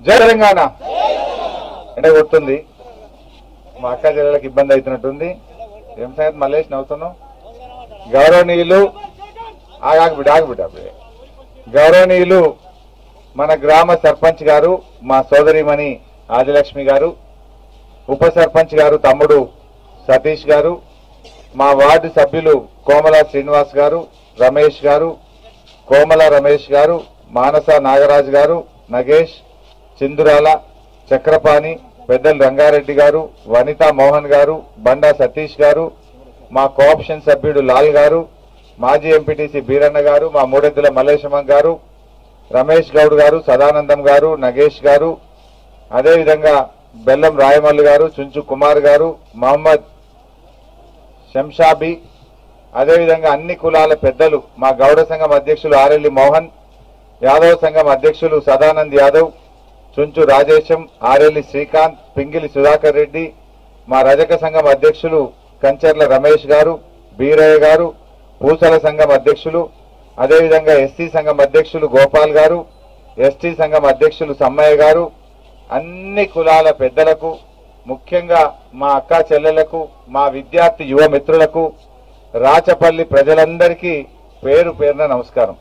జై తెలంగాణ అంటే కొడుతుంది మా అక్క చెల్లెలకు ఇబ్బంది అవుతున్నట్టుంది ఏం సంగతి మల్లేష్ నవ్వుతున్నావు గౌరవనీయులు ఆగాకు బిడ్డ ఆగు బిడ్డ అప్పుడే. గౌరవనీయులు మన గ్రామ సర్పంచ్ గారు మా సోదరిమణి ఆదిలక్ష్మి గారు ఉప సర్పంచ్ గారు తమ్ముడు సతీష్ గారు మా వార్డు సభ్యులు కోమల శ్రీనివాస్ గారు రమేష్ గారు కోమల రమేష్ గారు మానస నాగరాజు గారు నగేష్ చిందురాల చక్రపాణి పెద్దలు రంగారెడ్డి గారు వనితా మోహన్ గారు బండా సతీష్ గారు మా కోఆప్షన్ సభ్యుడు లాల్ గారు మాజీ ఎంపీటీసీ బీరన్న గారు మా మూడెద్దుల మల్లేశమ్మ గారు రమేష్ గౌడ్ గారు సదానందం గారు నగేష్ గారు అదేవిధంగా బెల్లం రాయమల్లు గారు చుంచు కుమార్ గారు మహమ్మద్ శంషాబి అదేవిధంగా అన్ని కులాల పెద్దలు మా గౌడ సంఘం అధ్యక్షులు ఆరెల్లి మోహన్ యాదవ్ సంఘం అధ్యక్షులు సదానంద్ యాదవ్ చుంచు రాజేశం ఆరెల్లి శ్రీకాంత్ పింగిలి సుధాకర్ రెడ్డి మా రజక సంఘం అధ్యక్షులు కంచర్ల రమేష్ గారు బీరయ్య గారు పూసల సంఘం అధ్యక్షులు అదేవిధంగా ఎస్సీ సంఘం అధ్యక్షులు గోపాల్ గారు ఎస్టీ సంఘం అధ్యక్షులు సమ్మయ్య గారు అన్ని కులాల పెద్దలకు ముఖ్యంగా మా అక్క చెల్లెలకు మా విద్యార్థి యువ మిత్రులకు రాచపల్లి ప్రజలందరికీ పేరు పేరున నమస్కారం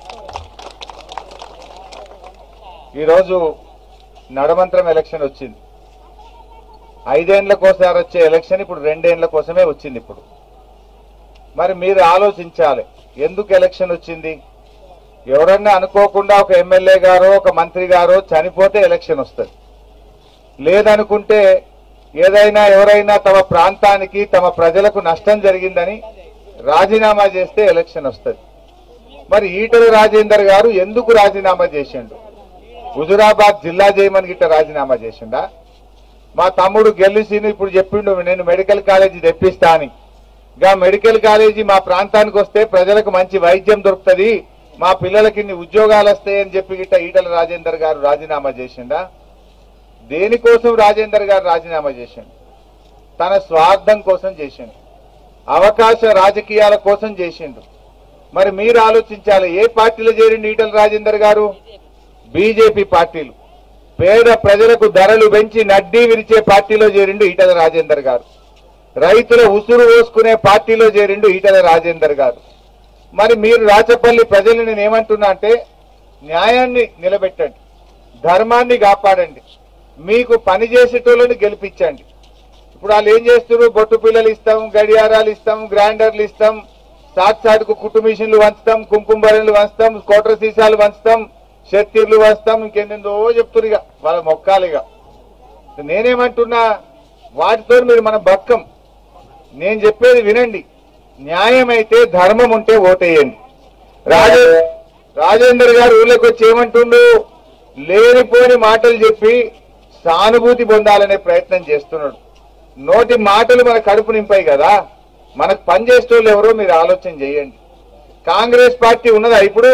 ఈరోజు నడమంత్రం ఎలక్షన్ వచ్చింది ఐదేండ్లకోసారి వచ్చే ఎలక్షన్ ఇప్పుడు రెండేండ్ల కోసమే వచ్చింది ఇప్పుడు మరి మీరు ఆలోచించాలి ఎందుకు ఎలక్షన్ వచ్చింది ఎవరన్నా అనుకోకుండా ఒక ఎమ్మెల్యే గారో ఒక మంత్రి గారో చనిపోతే ఎలక్షన్ వస్తుంది లేదనుకుంటే ఏదైనా ఎవరైనా తమ ప్రాంతానికి తమ ప్రజలకు నష్టం జరిగిందని రాజీనామా చేస్తే ఎలక్షన్ వస్తుంది మరి ఈటల రాజేందర్ గారు ఎందుకు రాజీనామా చేసిండు హుజురాబాద్ జిల్లా చేయమని గిట్ట రాజీనామా చేసిండా మా తమ్ముడు గెలిసిను ఇప్పుడు చెప్పిండు నేను మెడికల్ కాలేజీ తెప్పిస్తా అని గా మెడికల్ కాలేజీ మా ప్రాంతానికి వస్తే ప్రజలకు మంచి వైద్యం దొరుకుతుంది మా పిల్లలకి ఇన్ని ఉద్యోగాలు వస్తాయని చెప్పి గిట్ట ఈటల రాజేందర్ గారు రాజీనామా చేసిండా దేనికోసం రాజేందర్ గారు రాజీనామా చేసిండు తన స్వార్థం కోసం చేసిండు అవకాశ రాజకీయాల కోసం చేసిండు మరి మీరు ఆలోచించాలి ఏ పార్టీలో చేరిండు ఈటల రాజేందర్ గారు బీజేపీ పార్టీలు పేద ప్రజలకు ధరలు పెంచి నడ్డీ విరిచే పార్టీలో చేరిండు ఈటల రాజేందర్ గారు రైతుల ఉసురు పోసుకునే పార్టీలో చేరిండు ఈటల రాజేందర్ గారు మరి మీరు రాచపల్లి ప్రజల్ని నేను ఏమంటున్నా అంటే న్యాయాన్ని నిలబెట్టండి ధర్మాన్ని కాపాడండి మీకు పని చేసేటోళ్ళని గెలిపించండి ఇప్పుడు వాళ్ళు ఏం చేస్తున్నారు బొట్టు పిల్లలు ఇస్తాం గడియారాలు ఇస్తాం గ్రైండర్లు ఇస్తాం సాట్ సాటుకు కుట్టు మిషన్లు వంచుతాం కుంకుమ బరెలు వంచుతాం కోట్ర సీసాలు వంచుతాం షత్తీర్లు వంచుతాం ఇంకెందో చెప్తున్నారు ఇక వాళ్ళ మొక్కాలు ఇక నేనేమంటున్నా వాటితో మీరు మనం బక్కం నేను చెప్పేది వినండి న్యాయం అయితే ధర్మం ఉంటే ఓటేయండి రాజే రాజేందర్ గారు ఊళ్ళోకి వచ్చి ఏమంటుండు లేనిపోని మాటలు చెప్పి సానుభూతి పొందాలనే ప్రయత్నం చేస్తున్నాడు నోటి మాటలు మన కడుపు నింపాయి కదా మనకు పనిచేసేటోళ్ళు ఎవరో మీరు ఆలోచన చేయండి కాంగ్రెస్ పార్టీ ఉన్నదా ఇప్పుడు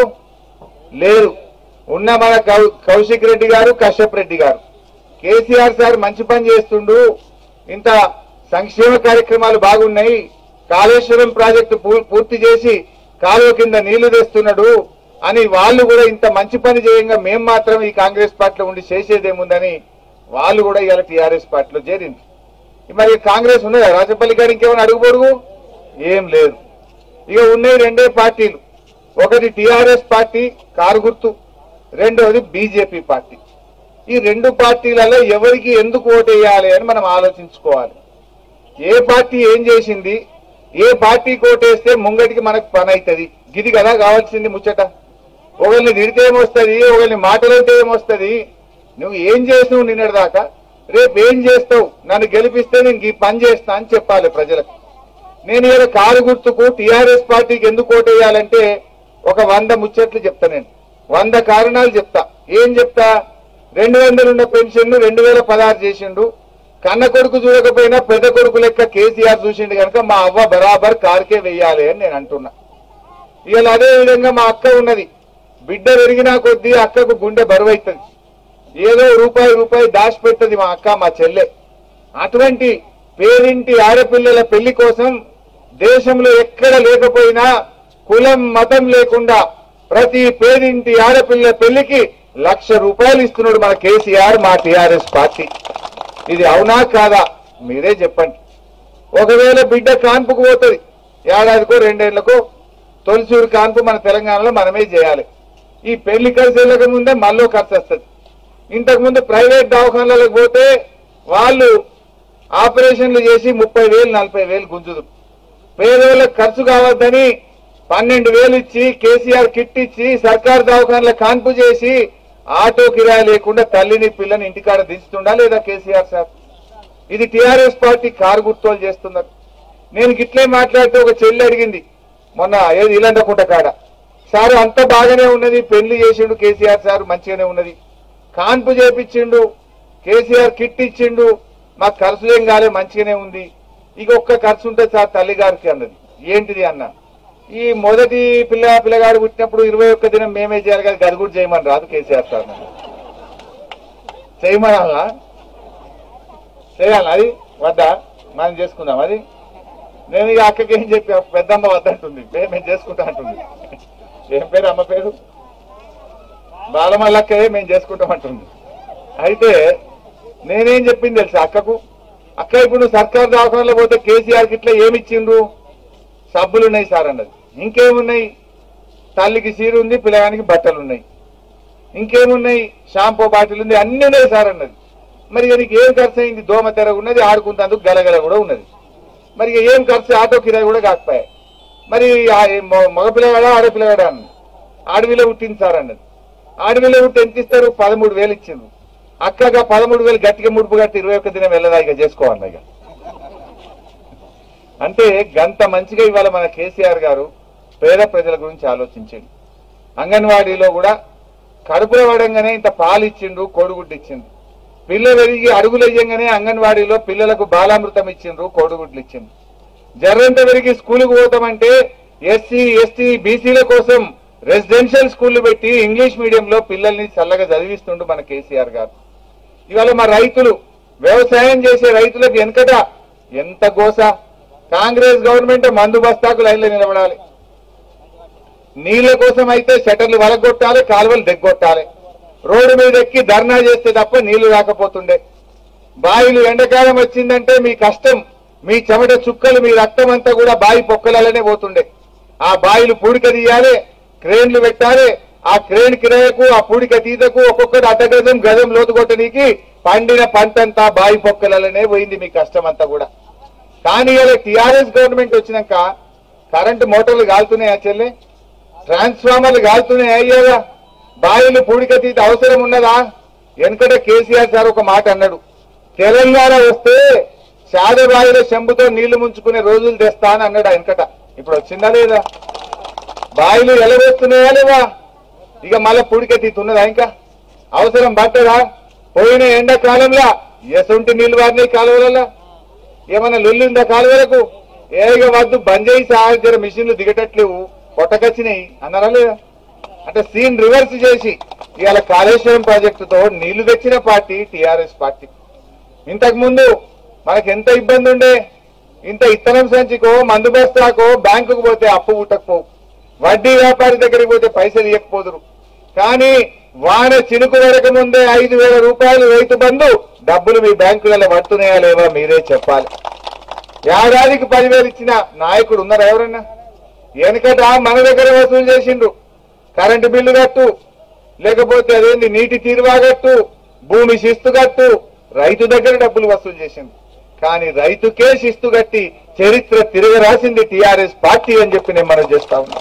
లేదు ఉన్న మన కౌ- కౌశిక్ రెడ్డి గారు కశ్యప్ రెడ్డి గారు కేసీఆర్ సార్ మంచి పని చేస్తుండు ఇంత సంక్షేమ కార్యక్రమాలు బాగున్నాయి కాళేశ్వరం ప్రాజెక్టు పూ- పూర్తి చేసి కాలువ కింద నీళ్లు తెస్తున్నాడు అని వాళ్ళు కూడా ఇంత మంచి పని చేయంగా మేం మాత్రం ఈ కాంగ్రెస్ పార్టీలో ఉండి చేసేదేముందని వాళ్ళు కూడా ఇవాళ టీఆర్ఎస్ పార్టీలో చేరింది మరి కాంగ్రెస్ ఉన్నదా రాజపల్లి గారు ఇంకేమైనా అడుగు పొడుగు ఏం లేదు ఇక ఉన్నాయి రెండే పార్టీలు ఒకటి టిఆర్ఎస్ పార్టీ కారు గుర్తు రెండవది బీజేపీ పార్టీ ఈ రెండు పార్టీలలో ఎవరికి ఎందుకు ఓటేయాలి అని మనం ఆలోచించుకోవాలి ఏ పార్టీ ఏం చేసింది ఏ పార్టీ ఓటేస్తే ముంగటికి మనకు పని అవుతుంది గిది కదా కావాల్సింది ముచ్చట ఒకరిని తిడితే ఏమొస్తుంది ఒకరిని మాటలంటే ఏమొస్తుంది నువ్వు ఏం చేసినావు నిన్నటి దాకా రేపు ఏం చేస్తావు నన్ను గెలిపిస్తే నేను ఈ పని చేస్తా అని చెప్పాలి ప్రజలకు నేను ఇలా కారు గుర్తుకు టీఆర్ఎస్ పార్టీకి ఎందుకు ఓటేయాలంటే ఒక వంద ముచ్చట్లు చెప్తా నేను వంద కారణాలు చెప్తా ఏం చెప్తా రెండు వందలు ఉన్న పెన్షన్ రెండు వేల పదహారు చేసిండు కన్న కొడుకు చూడకపోయినా పెద్ద కొడుకు లెక్క కేసీఆర్ చూసిండు కనుక మా అవ్వ బరాబర్ కారుకే వెయ్యాలి అని నేను అంటున్నా ఇవాళ అదే విధంగా మా అక్క ఉన్నది బిడ్డ పెరిగినా కొద్దీ అక్కకు గుండె బరువైతుంది ఏదో రూపాయి రూపాయి దాచిపెట్టది మా అక్క మా చెల్లె అటువంటి పేరింటి ఆడపిల్లల పెళ్లి కోసం దేశంలో ఎక్కడ లేకపోయినా కులం మతం లేకుండా ప్రతి పేరింటి ఆడపిల్ల పెళ్లికి లక్ష రూపాయలు ఇస్తున్నాడు మన కేసీఆర్ మా టీఆర్ఎస్ పార్టీ ఇది అవునా కాదా మీరే చెప్పండి ఒకవేళ బిడ్డ కాన్పుకు పోతుంది ఏడాదికో రెండేళ్లకో తొలిచూరు కాన్పు మన తెలంగాణలో మనమే చేయాలి ఈ పెళ్లి ఖర్చు వెళ్ళక ముందే మళ్ళీ ఖర్చు వస్తుంది ఇంతకు ముందు ప్రైవేట్ దవాఖానాలకు పోతే వాళ్ళు ఆపరేషన్లు చేసి ముప్పై వేలు నలభై వేలు గుంజుదు పేదవాళ్ళకి ఖర్చు కావద్దని పన్నెండు వేలు ఇచ్చి కేసీఆర్ కిట్ ఇచ్చి సర్కారు దవాఖానలో కాన్పు చేసి ఆటో కిరాయి లేకుండా తల్లిని పిల్లని ఇంటికాడ దించుతుండా లేదా కేసీఆర్ సార్ ఇది టిఆర్ఎస్ పార్టీ కారు గుర్తోలు చేస్తున్నారు నేను గిట్లే మాట్లాడితే ఒక చెల్లి అడిగింది మొన్న ఏది ఇలందకుంట కాడ సార్ అంత బాగానే ఉన్నది పెళ్లి చేసిండు కేసీఆర్ సార్ మంచిగానే ఉన్నది కాన్పు చేపించిండు కేసీఆర్ కిట్ ఇచ్చిండు మాకు ఖర్చు ఏం కాలే మంచిగానే ఉంది ఇక ఒక్క ఖర్చు ఉంటుంది సార్ తల్లి గారికి అన్నది ఏంటిది అన్న ఈ మొదటి పిల్ల పిల్లగాడు పుట్టినప్పుడు ఇరవై ఒక్క దినం మేమే చేయాలి కదా గది కూడా చేయమని రాదు కేసీఆర్ సార్ నన్ను. చేయమనాలా చేయాలి అది వద్దా మనం చేసుకుందాం అది నేను ఇక అక్కకి ఏం చెప్పి పెద్దమ్మ వద్దంటుంది "ఏ, మేము చేసుకుంటా అంటుంది ఏం పేరు అమ్మ పేరు బాలమల్లక్కయే మేము చేసుకుంటాం అంటుంది అయితే నేనేం చెప్పింది తెలుసా అక్కకు అక్క ఇప్పుడు నువ్వు సర్కారు దవాఖానలో పోతే కేసీఆర్కి ఇట్లా ఏమి ఇచ్చిండ్రు సబ్బులు ఉన్నాయి సార్ అన్నది ఇంకేమున్నాయి తల్లికి సీరు ఉంది పిల్లగానికి బట్టలు ఉన్నాయి ఇంకేమున్నాయి షాంపూ బాటిల్ ఉంది అన్ని ఉన్నాయి సార్ అన్నది మరి ఇక నీకు ఏం ఖర్చు అయింది దోమ తెర ఉన్నది ఆడుకుంటందుకు గలగల కూడా ఉన్నది మరి ఇక ఏం ఖర్చు ఆటో కిరాయి కూడా కాకపోయాయి మరి ఆ మొ- మగపిల్లగాడా ఆడపిల్లగాడా అన్నది ఆడవిలో పుట్టింది సార్ అన్నది ఆడవిలో పుట్టి ఎంత ఇస్తారు పదమూడు వేలు ఇచ్చిండ్రు అక్కగా పదమూడు వేలు గట్టిగా ముడుపు కట్టి ఇరవై ఒక్క దినం వెళ్ళదా ఇక చేసుకోవాలి ఇక అంటే గంత మంచిగా ఇవాళ మన కేసీఆర్ గారు పేద ప్రజల గురించి ఆలోచించండి అంగన్వాడీలో కూడా కడుపులో పడంగానే ఇంత పాలు ఇచ్చిండ్రు కోడిగుడ్డు ఇచ్చిండ్రు పిల్లలు పెరిగి అడుగులు వేయంగానే అంగన్వాడీలో పిల్లలకు బాలామృతం ఇచ్చిండ్రు కోడిగుడ్లు ఇచ్చిండ్రు జర్రంత పెరిగి స్కూల్కి పోతామంటే ఎస్సీ ఎస్టీ బీసీల కోసం రెసిడెన్షియల్ స్కూళ్లు పెట్టి ఇంగ్లీష్ మీడియంలో పిల్లల్ని చల్లగా చదివిస్తుండు మన కేసీఆర్ గారు ఇవాళ మా రైతులు వ్యవసాయం చేసే రైతులకు వెనకట ఎంత గోస కాంగ్రెస్ గవర్నమెంట్ మందు బస్తాకు లైన్లో నిలబడాలి నీళ్ల కోసం అయితే షటర్లు వలగొట్టాలి కాలువలు దిగ్గొట్టాలి రోడ్డు మీద ఎక్కి ధర్నా చేస్తే తప్ప నీళ్లు రాకపోతుండే బావిలు ఎండాకాలం వచ్చిందంటే మీ కష్టం మీ చెమట చుక్కలు మీ రక్తం అంతా కూడా బావి పొక్కలనే పోతుండే ఆ బావిలు పూడిక తీయాలి క్రేన్లు పెట్టాలి ఆ క్రేన్ కిరాయకు ఆ పూడిక తీతకు ఒక్కొక్కటి అర్ధ గజం గజం లోతు కొట్టనీకి పండిన పంటంతా బావి పొక్కలనే పోయింది మీ కష్టం అంతా కూడా కానీ ఇలా టిఆర్ఎస్ గవర్నమెంట్ వచ్చినాక కరెంటు మోటార్లు కాలుతున్నాయా చెల్లె ట్రాన్స్ఫార్మర్లు కాలుతున్నాయా అయ్యాగా బావిలు పూడిక తీత అవసరం ఉన్నదా వెనకట కేసీఆర్ సార్ ఒక మాట అన్నాడు తెలంగాణ వస్తే బావిలో చెంబుతో నీళ్లు ముంచుకునే రోజులు తెస్తా అని అన్నాడు ఆ వెనకట ఇప్పుడు వచ్చిందా లేదా బావిలు ఎలవేస్తున్నాయా లేవా ఇక మళ్ళా పూడిక తీతున్నదా ఇంకా అవసరం పట్టదా పోయిన ఎండాకాలంలో ఎసొంటి నీళ్లు వారినాయి కాలువలలో ఏమన్నా లొల్లిందా కాలువలకు ఏగ వద్దు బంద్ చేయి సార్ జర మిషన్లు దిగటట్లేవు కొట్టకొచ్చినాయి అన్నారా లేదా అంటే సీన్ రివర్స్ చేసి ఇవాళ కాళేశ్వరం ప్రాజెక్టుతో నీళ్లు తెచ్చిన పార్టీ టిఆర్ఎస్ పార్టీ ఇంతకు ముందు మనకి ఎంత ఇబ్బంది ఉండే ఇంత ఇత్తనం సంచికో మందు బస్తాకో బ్యాంకుకు పోతే అప్పు పుట్టకపోవు వడ్డీ వ్యాపారి దగ్గరికి పోతే పైసలు ఇవ్వకపోదురు కానీ వాన చినుకు వరకు ముందే ఐదు వేల రూపాయలు రైతు బంధు డబ్బులు మీ బ్యాంకులలో పడుతున్నాయా లేవా మీరే చెప్పాలి ఏడాదికి పదివేలు ఇచ్చిన నాయకుడు ఉన్నారా ఎవరన్నా వెనకట మన దగ్గర వసూలు చేసిండ్రు కరెంటు బిల్లు కట్టు లేకపోతే అదేంది నీటి తీరువా కట్టు భూమి శిస్తు కట్టు రైతు దగ్గర డబ్బులు వసూలు చేసింది కానీ రైతుకే శిస్తు కట్టి చరిత్ర తిరగరాసింది టిఆర్ఎస్ పార్టీ అని చెప్పి నేను మనం చేస్తా ఉన్నా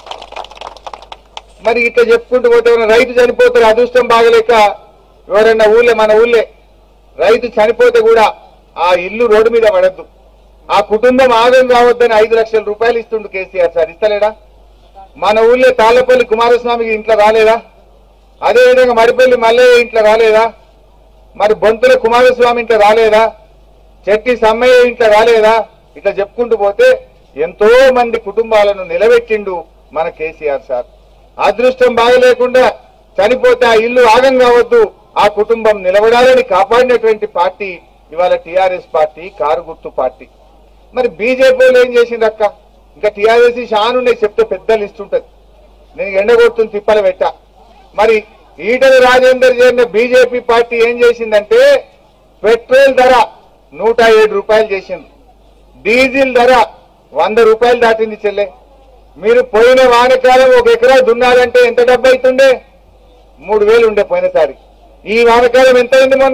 మరి ఇట్లా చెప్పుకుంటూ పోతే ఎవరైనా రైతు చనిపోతారు అదృష్టం బాగలేక ఎవరైనా ఊళ్ళే మన ఊళ్ళే రైతు చనిపోతే కూడా ఆ ఇల్లు రోడ్డు మీద పడద్దు ఆ కుటుంబం ఆగం కావద్దని ఐదు లక్షల రూపాయలు ఇస్తుండు కేసీఆర్ సార్ ఇస్తలేడా మన ఊళ్ళో తాళ్ళపల్లి కుమారస్వామికి ఇంట్లో రాలేదా అదే విధంగా మడిపల్లి మల్లయ్య ఇంట్లో రాలేదా మరి బొంతుల కుమారస్వామి ఇంట్లో రాలేదా చెట్టి సమ్మయ్య ఇంట్లో రాలేదా ఇట్లా చెప్పుకుంటూ పోతే ఎంతో మంది కుటుంబాలను నిలబెట్టిండు మన కేసీఆర్ సార్ అదృష్టం బాగలేకుండా చనిపోతే ఆ ఇల్లు ఆగం కావద్దు ఆ కుటుంబం నిలబడాలని కాపాడినటువంటి పార్టీ ఇవాళ టిఆర్ఎస్ పార్టీ కారు గుర్తు పార్టీ మరి బీజేపీ వాళ్ళు ఏం చేసింది అక్క ఇంకా టీఆర్ఎస్ షాన్ ఉండే చెప్తే పెద్ద లిస్ట్ ఉంటది నేను ఎండగొడుతున్న తిప్పలు పెట్టా మరి ఈటల రాజేందర్ చేరిన బీజేపీ పార్టీ ఏం చేసిందంటే పెట్రోల్ ధర నూట ఏడు రూపాయలు చేసింది డీజిల్ ధర వంద రూపాయలు దాటింది చెల్లె మీరు పోయిన వానకాలం ఒక ఎకరా దున్నాలంటే ఎంత డబ్బు అవుతుండే మూడు వేలు ఉండే పోయినసారి ఈ వానకాలం ఎంత అయింది మొన్న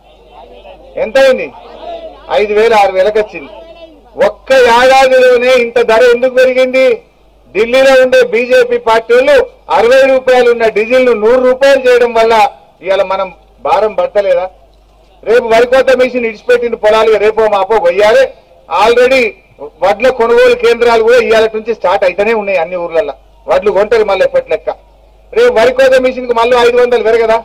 ఎంత అయింది ఐదు వేలు ఆరు వేలకు వచ్చింది ఒక్క ఏడాదిలోనే ఇంత ధర ఎందుకు పెరిగింది ఢిల్లీలో ఉండే బీజేపీ పార్టీ వాళ్ళు అరవై రూపాయలు ఉన్న డీజిల్ ను నూరు రూపాయలు చేయడం వల్ల ఇవాళ మనం భారం పడతలేదా రేపు వరికోత మిషన్ ఇడిచిపెట్టిన పొలాలు రేపో మాపో వెయ్యాలి ఆల్రెడీ వడ్ల కొనుగోలు కేంద్రాలు కూడా ఇవాళ నుంచి స్టార్ట్ అయితేనే ఉన్నాయి అన్ని ఊర్లలో వడ్లు కొంటారు మళ్ళీ ఎప్పటి లెక్క రేపు వరికోత మిషన్ కు మళ్ళీ ఐదు వందలు పెరగదా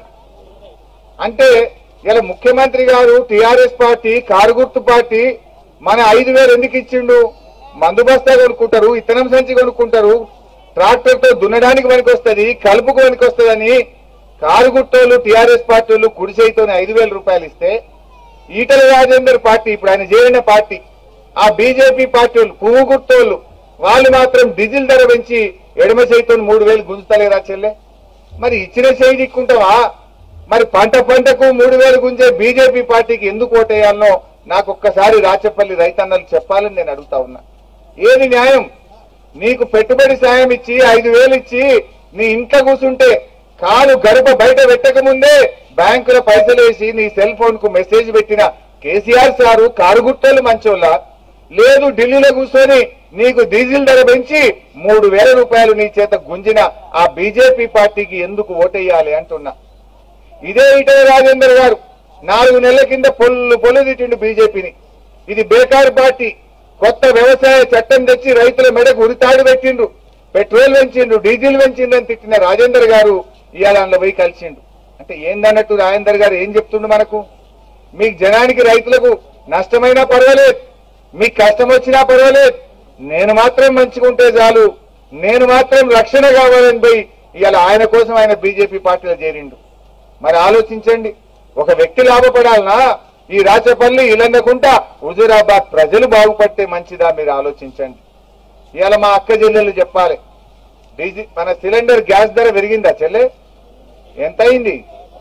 అంటే ఇలా ముఖ్యమంత్రి గారు టిఆర్ఎస్ పార్టీ కారు గుర్తు పార్టీ మన ఐదు వేలు ఎందుకు ఇచ్చిండు మందు బస్తా కొనుక్కుంటారు ఇత్తనం సంచి కొనుక్కుంటారు ట్రాక్టర్ తో దున్నడానికి పనికొస్తుంది కలుపుకు పనికొస్తుందని కారు గుట్టోళ్ళు టిఆర్ఎస్ పార్టీ వాళ్ళు కుడిసైతోనే ఐదు వేల రూపాయలు ఇస్తే ఈటల రాజేందర్ పార్టీ ఇప్పుడు ఆయన చేరిన పార్టీ ఆ బీజేపీ పార్టీ వాళ్ళు పువ్వు గుర్తోళ్ళు వాళ్ళు మాత్రం డీజిల్ ధర పెంచి ఎడమ చేతితో మూడు వేలు గుంజుతలేరా చెల్లె మరి ఇచ్చిన చేయి దిక్కుంటావా మరి పంట పంటకు మూడు వేలు గుంజే బీజేపీ పార్టీకి ఎందుకు ఓటేయాలనో నాకు ఒక్కసారి రాచపల్లి రైతన్నలు చెప్పాలని నేను అడుగుతా ఉన్నా ఏది న్యాయం నీకు పెట్టుబడి సాయం ఇచ్చి ఐదు వేలు ఇచ్చి నీ ఇంట్లో కూర్చుంటే కాలు గడప బయట పెట్టక ముందే బ్యాంకుల పైసలు వేసి నీ సెల్ ఫోన్ కు మెసేజ్ పెట్టిన కేసీఆర్ సారు కారు గుట్టలు మంచోళ్ళ లేదు ఢిల్లీలో కూర్చొని నీకు డీజిల్ ధర పెంచి మూడు వేల రూపాయలు నీ చేత గుంజిన ఆ బీజేపీ పార్టీకి ఎందుకు ఓటేయాలి అంటున్నా ఇదే ఈటల రాజేందర్ గారు నాలుగు నెలల కింద పొల్లు పొల్లు తిట్టిండు బీజేపీని ఇది బేకారు పార్టీ కొత్త వ్యవసాయ చట్టం తెచ్చి రైతుల మెడకు ఉరితాడు పెట్టిండ్రు పెట్రోల్ పెంచిండు డీజిల్ పెంచిండు అని తిట్టిన రాజేందర్ గారు ఇవాళ అందులో పోయి కలిసిండు అంటే ఏందన్నట్టు రాజేందర్ గారు ఏం చెప్తుండు మనకు మీకు జనానికి రైతులకు నష్టమైనా పర్వాలేదు మీకు కష్టం వచ్చినా పర్వాలేదు నేను మాత్రం మంచుకుంటే చాలు నేను మాత్రం రక్షణ కావాలని పోయి ఇవాళ ఆయన కోసం ఆయన బీజేపీ పార్టీలో చేరిండు మరి ఆలోచించండి ఒక వ్యక్తి లాభపడాలనా ఈ రాచపల్లి ఇలందకుంట హుజూరాబాద్ ప్రజలు బాగుపడితే మంచిదా మీరు ఆలోచించండి ఇవాళ మా అక్క చెల్లెళ్ళు చెప్పాలి డీజీ మన సిలిండర్ గ్యాస్ ధర పెరిగిందా చెల్లె ఎంత అయింది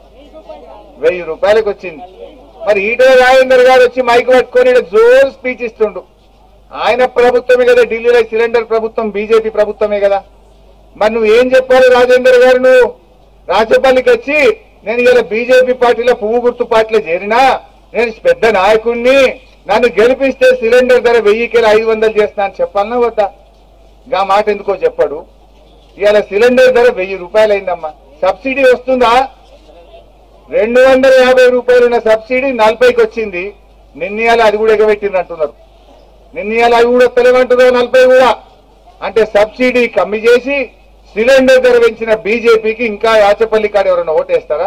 వెయ్యి రూపాయలకు వచ్చింది మరి ఈటల రాజేందర్ గారు వచ్చి మైక్ పట్టుకొని ఈడ జోరు స్పీచ్ ఇస్తుండు ఆయన ప్రభుత్వమే కదా ఢిల్లీలో సిలిండర్ ప్రభుత్వం బీజేపీ ప్రభుత్వమే కదా మరి నువ్వు ఏం చెప్పాలి రాజేందర్ గారు నువ్వు రాజపల్లికి వచ్చి నేను ఇలా బీజేపీ పార్టీలో పువ్వు గుర్తు పార్టీలో చేరినా నేను పెద్ద నాయకుణ్ణి నన్ను గెలిపిస్తే సిలిండర్ ధర వెయ్యికి ఐదు వందలు చేస్తా అని చెప్పాలన్నా వద్దా గా మాట ఎందుకో చెప్పాడు ఇవాళ సిలిండర్ ధర వెయ్యి రూపాయలు అయిందమ్మా సబ్సిడీ వస్తుందా రెండు వందల యాభై రూపాయలు ఉన్న సబ్సిడీ నలభైకి వచ్చింది నిన్నయాల అది కూడా ఎగబెట్టింది అంటున్నారు నిన్నయాల అవి కూడా తెలియమంటున్నారు నలభై కూడా అంటే సబ్సిడీ కమ్మి చేసి సిలిండర్ ధర పెంచిన బీజేపీకి ఇంకా యాచపల్లి కాడ ఎవరైనా ఓటేస్తారా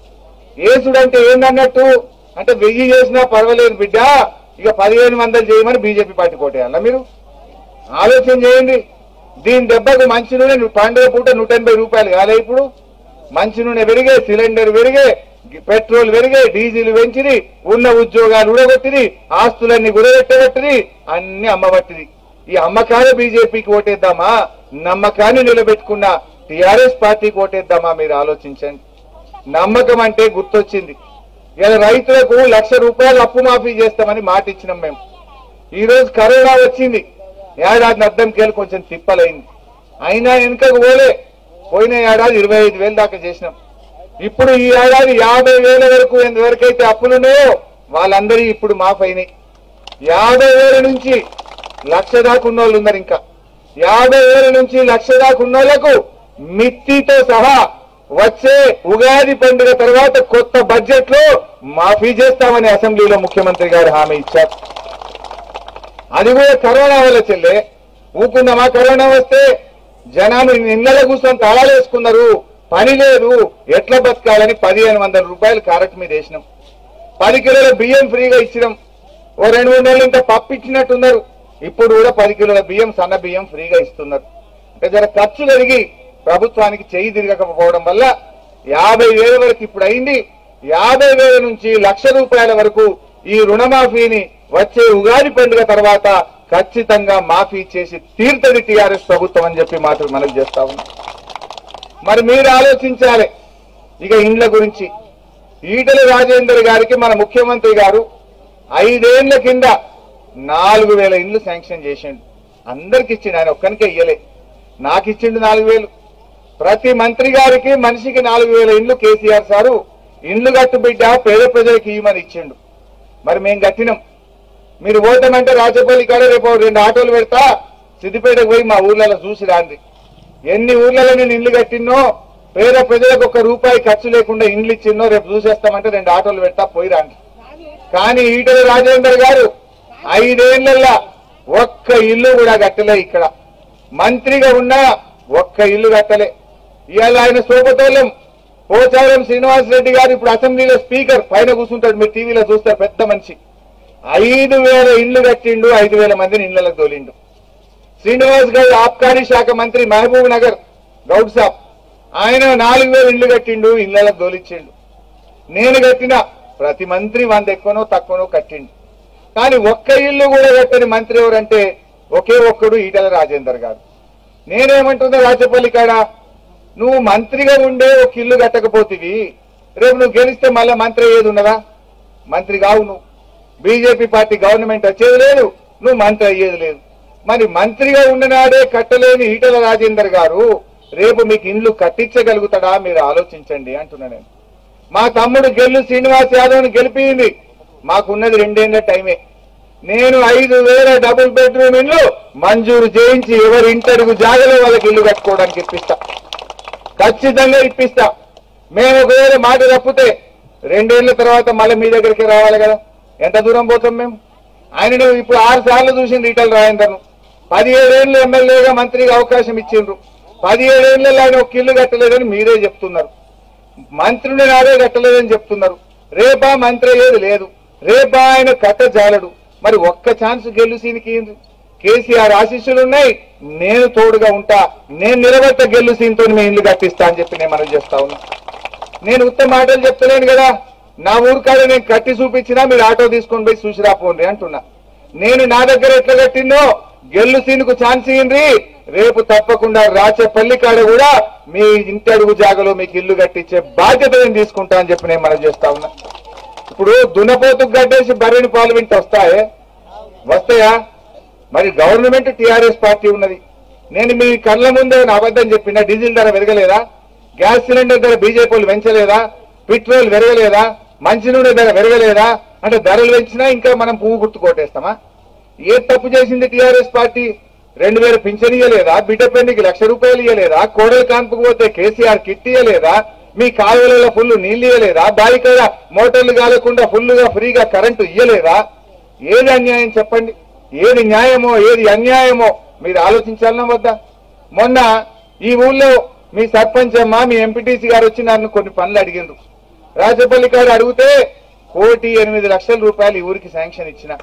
ఏసుడంటే ఏందన్నట్టు అంటే వెయ్యి చేసినా పర్వాలేదు బిడ్డ ఇక పదిహేను వందలు చేయమని బీజేపీ పార్టీ కోటేయాలా మీరు ఆలోచన చేయండి దీని దెబ్బకు మంచి నూనె ను- పండుగ పూట నూట ఎనభై రూపాయలు కాలే ఇప్పుడు మంచి నూనె పెరిగే సిలిండర్ పెరిగే పెట్రోల్ పెరిగే డీజిల్ పెంచిది ఉన్న ఉద్యోగాలు ఉడగొట్టిది ఆస్తులన్నీ గురగొట్టబట్టిది అన్ని అమ్మబట్టిది ఈ అమ్మకాన్ని బీజేపీకి ఓటేద్దామా నమ్మకాన్ని నిలబెట్టుకున్న టిఆర్ఎస్ పార్టీకి ఓటేద్దామా మీరు ఆలోచించండి నమ్మకం అంటే గుర్తొచ్చింది ఇలా రైతులకు లక్ష రూపాయలు అప్పు మాఫీ చేస్తామని మాట ఇచ్చినాం మేము ఈ రోజు కరోనా వచ్చింది ఏడాది అద్దంకెళ్ళి కొంచెం తిప్పలైంది అయినా వెనుకకు పోలే పోయిన ఏడాది ఇరవై ఐదు వేలు దాకా చేసినాం ఇప్పుడు ఈ ఏడాది యాభై వేల వరకు ఎంతవరకైతే అప్పులున్నాయో వాళ్ళందరి ఇప్పుడు మాఫ్ అయినాయి యాభై వేల నుంచి లక్ష దాకా ఉన్న వాళ్ళు ఉన్నారు ఇంకా యాభై వేల నుంచి లక్ష దాకా ఉన్న వాళ్ళకు మిత్తితో సహా వచ్చే ఉగాది పండుగ తర్వాత కొత్త బడ్జెట్ లో మాఫీ చేస్తామని అసెంబ్లీలో ముఖ్యమంత్రి గారు హామీ ఇచ్చారు అది కూడా కరోనా వల్ల చెల్లె ఊకుందామా కరోనా వస్తే జనాలు ఇళ్ళలో కూర్చొని తాళాలు వేసుకున్నారు పని లేదు ఎట్లా బతకాలని పదిహేను వందల రూపాయలు కారెట్ మీద వేసినాం పది కిలోల బియ్యం ఫ్రీగా ఇచ్చినాం ఓ రెండు మూడు నెలలు ఇంకా పప్పు ఇచ్చినట్టున్నారు ఇప్పుడు కూడా పది కిలోల బియ్యం సన్న బియ్యం ఫ్రీగా ఇస్తున్నారు అంటే జర ఖర్చు పెరిగి ప్రభుత్వానికి చేయి తిరగకపోవడం వల్ల యాభై వేల వరకు ఇప్పుడు అయింది యాభై వేల నుంచి లక్ష రూపాయల వరకు ఈ రుణమాఫీని వచ్చే ఉగాది పండుగ తర్వాత ఖచ్చితంగా మాఫీ చేసి తీర్థది టీఆర్ఎస్ ప్రభుత్వం అని చెప్పి మాత్రం మనకు చేస్తా ఉన్నాం మరి మీరు ఆలోచించాలి ఇక ఇండ్ల గురించి ఈటల రాజేందర్ గారికి మన ముఖ్యమంత్రి గారు ఐదేళ్ల కింద నాలుగు వేల ఇండ్లు శాంక్షన్ చేసిండు అందరికి ఇచ్చిండు ఆయన ఒక్కనికే ఇయ్యలే నాకు ఇచ్చిండు నాలుగు వేలు ప్రతి మంత్రి గారికి మనిషికి నాలుగు వేల ఇండ్లు కేసీఆర్ సారు ఇండ్లు కట్టు బిడ్డ పేద ప్రజలకు ఇవ్వమని ఇచ్చిండు మరి మేము కట్టినాం మీరు పోతామంటే రాజపల్లి కాడ రేపు రెండు ఆటోలు పెడతా సిద్దిపేటకు పోయి మా ఊర్లలో చూసి రాండి ఎన్ని ఊర్లలో నేను ఇండ్లు కట్టినో పేద ప్రజలకు ఒక్క రూపాయి ఖర్చు లేకుండా ఇండ్లు ఇచ్చిన్నో రేపు చూసేస్తామంటే రెండు ఆటోలు పెడతా పోయి రాండి కానీ ఈటల రాజేందర్ గారు ఐదేళ్లలో ఒక్క ఇల్లు కూడా కట్టలే ఇక్కడ మంత్రిగా ఉన్నా ఒక్క ఇల్లు కట్టలే ఇవాళ ఆయన సోపతోలం పోచారం శ్రీనివాసరెడ్డి గారు ఇప్పుడు అసెంబ్లీలో స్పీకర్ పైన కూర్చుంటాడు మీరు టీవీలో చూస్తారు పెద్ద మనిషి ఐదు వేల ఇళ్లు కట్టిండు ఐదు వేల మందిని ఇళ్లకు తోలిండు శ్రీనివాస్ గారు ఆబ్కారీ శాఖ మంత్రి మహబూబ్ నగర్ గౌడ్ సాబ్ ఆయన నాలుగు వేల ఇళ్లు కట్టిండు ఇళ్లకు తోలిచ్చిండు నేను కట్టిన ప్రతి మంత్రి వంద ఎక్కువనో తక్కువనో కట్టిండు కానీ ఒక్క ఇల్లు కూడా కట్టని మంత్రి ఎవరంటే ఒకే ఒక్కడు ఈటల రాజేందర్ గారు నేనేమంటున్నా రాజపల్లి కాడ నువ్వు మంత్రిగా ఉండే ఒక ఇల్లు కట్టకపోతివి రేపు నువ్వు గెలిస్తే మళ్ళీ మంత్రి ఏది ఉన్నదా మంత్రి కావు నువ్వు బీజేపీ పార్టీ గవర్నమెంట్ వచ్చేది లేదు నువ్వు మంత్రి అయ్యేది లేదు మరి మంత్రిగా ఉన్ననాడే కట్టలేని ఈటల రాజేందర్ గారు రేపు మీకు ఇండ్లు కట్టించగలుగుతాడా మీరు ఆలోచించండి అంటున్నా నేను మా తమ్ముడు గెల్లు శ్రీనివాస్ యాదవ్ని గెలిపింది మాకున్నది రెండేళ్ల టైమే నేను ఐదు వేల డబుల్ బెడ్రూమ్ ఇల్లు మంజూరు చేయించి ఎవరి ఇంటడుగు జాగలో వాళ్ళకి ఇల్లు కట్టుకోవడానికి ఇప్పిస్తా ఖచ్చితంగా ఇప్పిస్తా మేము ఒకవేళ మాట తప్పితే రెండేళ్ల తర్వాత మళ్ళీ మీ దగ్గరికి రావాలి కదా ఎంత దూరం పోతాం మేము ఆయన ఇప్పుడు ఆరు సార్లు చూసింది ఈటల రాజేందర్ను పదిహేడేళ్ళు ఎమ్మెల్యేగా మంత్రిగా అవకాశం ఇచ్చిండ్రు పదిహేడేళ్లలో ఆయన ఒక ఇల్లు కట్టలేదని మీరే చెప్తున్నారు మంత్రుని నాడే కట్టలేదని చెప్తున్నారు రేపా మంత్రి లేదు లేదు రేపా ఆయన కట్ట జాలడు మరి ఒక్క ఛాన్స్ గెలుసీనికి కేసీఆర్ ఆశీస్సులు ఉన్నాయి నేను తోడుగా ఉంటా నేను నిలబెట్ట గెలుసీనితో మీ ఇల్లు కట్టిస్తా అని చెప్పి నేను మనం చేస్తా ఉన్నా నేను ఉత్త మాటలు చెప్తలేను కదా నా ఊరు కాడ నేను కట్టి చూపించినా మీరు ఆటో తీసుకొని పోయి చూసి రాపోండి అంటున్నా నేను నా దగ్గర ఎట్లా కట్టిందో గెల్లు సీనుకు ఛాన్స్ ఇయ్యండి రేపు తప్పకుండా రాచపల్లి కాడ కూడా మీ ఇంటి అడుగు జాగలో మీకు ఇల్లు కట్టించే బాధ్యత నేను తీసుకుంటా అని చెప్పి నేను మనం చేస్తా ఉన్నా ఇప్పుడు దున్నపోతుకు గడ్డేసి బర్రెని పాలు వింటే వస్తాయే వస్తాయా మరి గవర్నమెంట్ టిఆర్ఎస్ పార్టీ ఉన్నది నేను మీ కళ్ళ ముందే నా అబద్ధం చెప్పిన డీజిల్ ధర పెరగలేదా గ్యాస్ సిలిండర్ ధర బీజేపీ వాళ్ళు పెంచలేదా పెట్రోల్ పెరగలేదా మంచినూనె ధర పెరగలేదా అంటే ధరలు పెంచినా ఇంకా మనం పువ్వు గుర్తు కొట్టేస్తామా ఏ తప్పు చేసింది టిఆర్ఎస్ పార్టీ రెండు వేల పింఛన్ ఇయ్యలేదా బిడ్డ పెళ్లికి లక్ష రూపాయలు ఇయ్యలేదా కోడలు కాన్పుకు పోతే కేసీఆర్ కిట్ ఇయ్యలేదా మీ కాలువలలో ఫుల్ నీళ్లు ఇయ్యలేదా బాలికల మోటార్లు కాలకుండా ఫుల్గా ఫ్రీగా కరెంటు ఇయ్యలేదా ఏది అన్యాయం చెప్పండి ఏది న్యాయమో ఏది అన్యాయమో మీరు ఆలోచించాలన్నా వద్దా మొన్న ఈ ఊళ్ళో మీ సర్పంచ్ అమ్మ మీ ఎంపీటీసీ గారు వచ్చి నన్ను కొన్ని పనులు అడిగిండ్రు రాజపల్లి గారు అడిగితే కోటి ఎనిమిది లక్షల రూపాయలు ఈ ఊరికి శాంక్షన్ ఇచ్చిన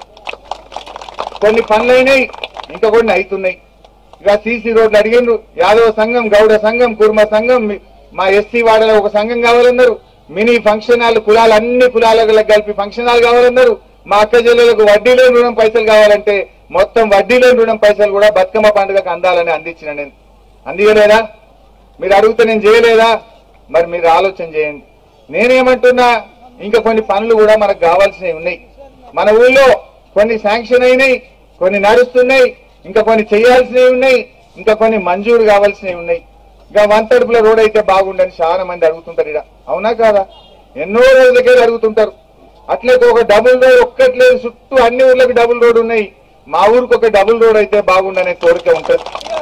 కొన్ని పనులైనాయి ఇంకా కొన్ని అవుతున్నాయి ఇక సీసీ రోడ్లు అడిగిండ్రు యాదవ సంఘం గౌడ సంఘం కుర్మ సంఘం మీ- మా ఎస్సీ వాడలో ఒక సంఘం కావాలన్నారు మినీ ఫంక్షన్ హాల్ కులాలు అన్ని కులాలకు కలిపి ఫంక్షన్ హాల్ కావాలన్నారు మా అక్క చెల్లెలకు వడ్డీలో రుణం పైసలు కావాలంటే మొత్తం వడ్డీలో రుణం పైసలు కూడా బతుకమ్మ పండుగకు అందాలని అందించిన నేను అందియలేదా మీరు అడిగితే నేను చేయలేదా మరి మీరు ఆలోచన చేయండి నేనేమంటున్నా ఇంకా కొన్ని పనులు కూడా మనకు కావాల్సినవి ఉన్నాయి మన ఊళ్ళో కొన్ని శాంక్షన్ అయినాయి కొన్ని నడుస్తున్నాయి ఇంకా కొన్ని చేయాల్సినవి ఉన్నాయి ఇంకా కొన్ని మంజూరు కావాల్సినవి ఉన్నాయి ఇంకా వంతడుపుల రోడ్ అయితే బాగుండని చాలా మంది అడుగుతుంటారు ఇడ అవునా కాదా ఎన్నో రోజులకే అడుగుతుంటారు అట్లే ఒక డబుల్ రోడ్ ఒక్కట్లేదు చుట్టూ అన్ని ఊర్లకు డబుల్ రోడ్ ఉన్నాయి మా ఊరికి ఒక డబుల్ రోడ్ అయితే బాగుండనే కోరిక ఉంటుంది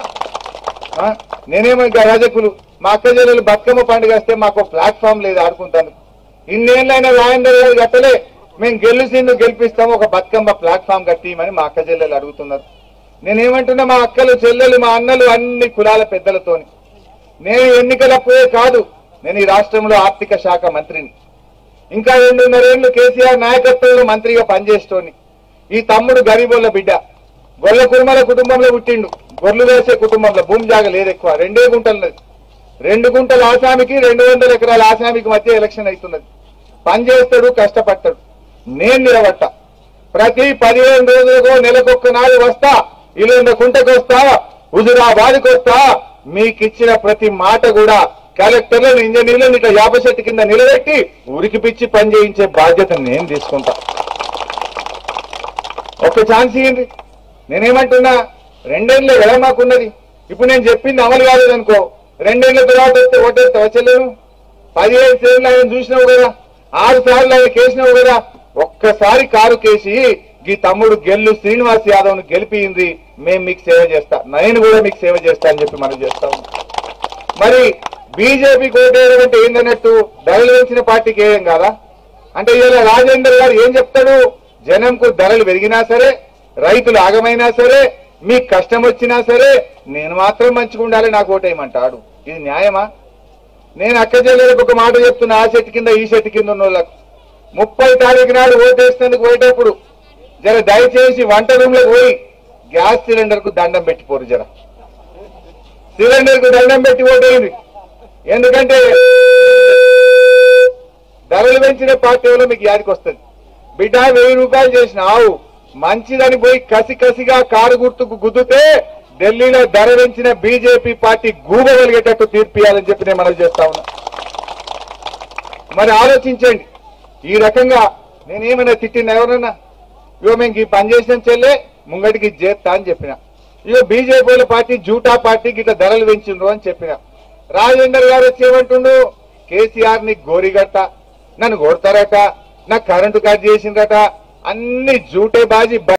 ఆ? నేనేమో ఇంకా రజకులు మా అక్క చెల్లెలు బతుకమ్మ పండుగ వస్తే మాకు ప్లాట్ఫామ్ లేదు ఆడుకుంటాను ఇన్నేళ్ళైనా రాయందర్ గారు కట్టలే మేము గెలిచింది గెలిపిస్తాము ఒక బతుకమ్మ ప్లాట్ఫామ్ కట్టియమని మా అక్క చెల్లెలు అడుగుతున్నారు నేనేమంటున్నా మా అక్కలు చెల్లెలు మా అన్నలు అన్ని కులాల పెద్దలతోని నేను ఎన్నికలప్పుడే కాదు నేను ఈ రాష్ట్రంలో ఆర్థిక శాఖ మంత్రిని ఇంకా రెండున్నరేళ్లు కేసీఆర్ నాయకత్వంలో మంత్రిగా పనిచేస్తోని ఈ తమ్ముడు గరీబోళ్ళ బిడ్డ గొల్ల కుర్మల కుటుంబంలో పుట్టిండు గొర్రెలు వేసే కుటుంబంలో భూమి జాగ లేదు ఎక్కువ రెండే గుంటలున్నది రెండు గుంటల ఆసామికి రెండు వందల ఎకరాల ఆసామికి మధ్య ఎలక్షన్ అవుతున్నది పని చేస్తాడు కష్టపడతాడు నేను నిలబట్ట ప్రతి పదిహేను రోజులకు నెలకొక్క నాడు వస్తా ఇల్లు కుంటకు వస్తా హుజురాబాద్కి వస్తా మీకు ఇచ్చిన ప్రతి మాట కూడా కలెక్టర్లను ఇంజనీర్లను ఇట్లా యాప చెట్టు కింద నిలబెట్టి ఉరికి పిచ్చి పని చేయించే బాధ్యత నేను తీసుకుంటా ఒక్క ఛాన్స్ ఇవ్వండి నేనేమంటున్నా రెండేళ్ళే కదా మాకున్నది ఇప్పుడు నేను చెప్పింది అమలు కాలేదనుకో రెండేళ్ల తర్వాత వస్తే ఓటేస్తే వచ్చలేను పదిహేను సార్లు ఆయన చూసినావు కదా ఆరు సార్లు ఆయన కేసినావు కదా ఒక్కసారి కారు కేసి ఈ తమ్ముడు గెల్లు శ్రీనివాస్ యాదవ్ ను గెలిపింది మేము మీకు సేవ చేస్తా నేను కూడా మీకు సేవ చేస్తా అని చెప్పి మనం చేస్తాం మరి బీజేపీ కోటేయడం అంటే ఏందన్నట్టు ధరలు పెంచిన పార్టీకి ఏం కాదా అంటే ఇలా రాజేందర్ గారు ఏం చెప్తాడు జనంకు ధరలు పెరిగినా సరే రైతులు ఆగమైనా సరే మీకు కష్టం వచ్చినా సరే నేను మాత్రం మంచిగా ఉండాలి నాకు ఓటేయమంటాడు ఇది న్యాయమా నేను అక్క చెల్లెలకు ఒక మాట చెప్తున్నా ఆ చెట్టు కింద ఈ చెట్టు కింద ఉన్న వాళ్ళకు ముప్పై తారీఖు నాడు ఓటేసినందుకు పోయేటప్పుడు జర దయచేసి వంట రూమ్ లోకి పోయి గ్యాస్ సిలిండర్ కు దండం పెట్టిపోరు జర సిలిండర్ కు దండం పెట్టి ఓటేయండి ఎందుకంటే ధరలు పెంచిన పార్టీ వల్ల మీకు యాదికి వస్తుంది బిడ్డ వెయ్యి రూపాయలు చేసిన ఆవు మంచిదని పోయి కసి కసిగా కారు గుర్తుకు గుద్దుతే ఢిల్లీలో ధర పెంచిన బీజేపీ పార్టీ గూబగలిగేటట్టు తీర్పియాలని చెప్పి నేను మనం చేస్తా ఉన్నా మరి ఆలోచించండి ఈ రకంగా నేనేమైనా తిట్టిన ఎవరన్నా ఇగో మేము ఈ పని చేసిన చెల్లే ముంగటికి ఇది చేస్తా అని చెప్పిన ఇగో బీజేపీ పార్టీ జూటా పార్టీకి ఇట్లా ధరలు పెంచిండ్రు అని చెప్పిన రాజేందర్ గారు వచ్చి ఏమంటుండు కేసీఆర్ ని గోరిగట్ట నన్ను కొడతారట నాకు కరెంటు కట్ చేసిండ్రట అన్ని జూటే బాజీ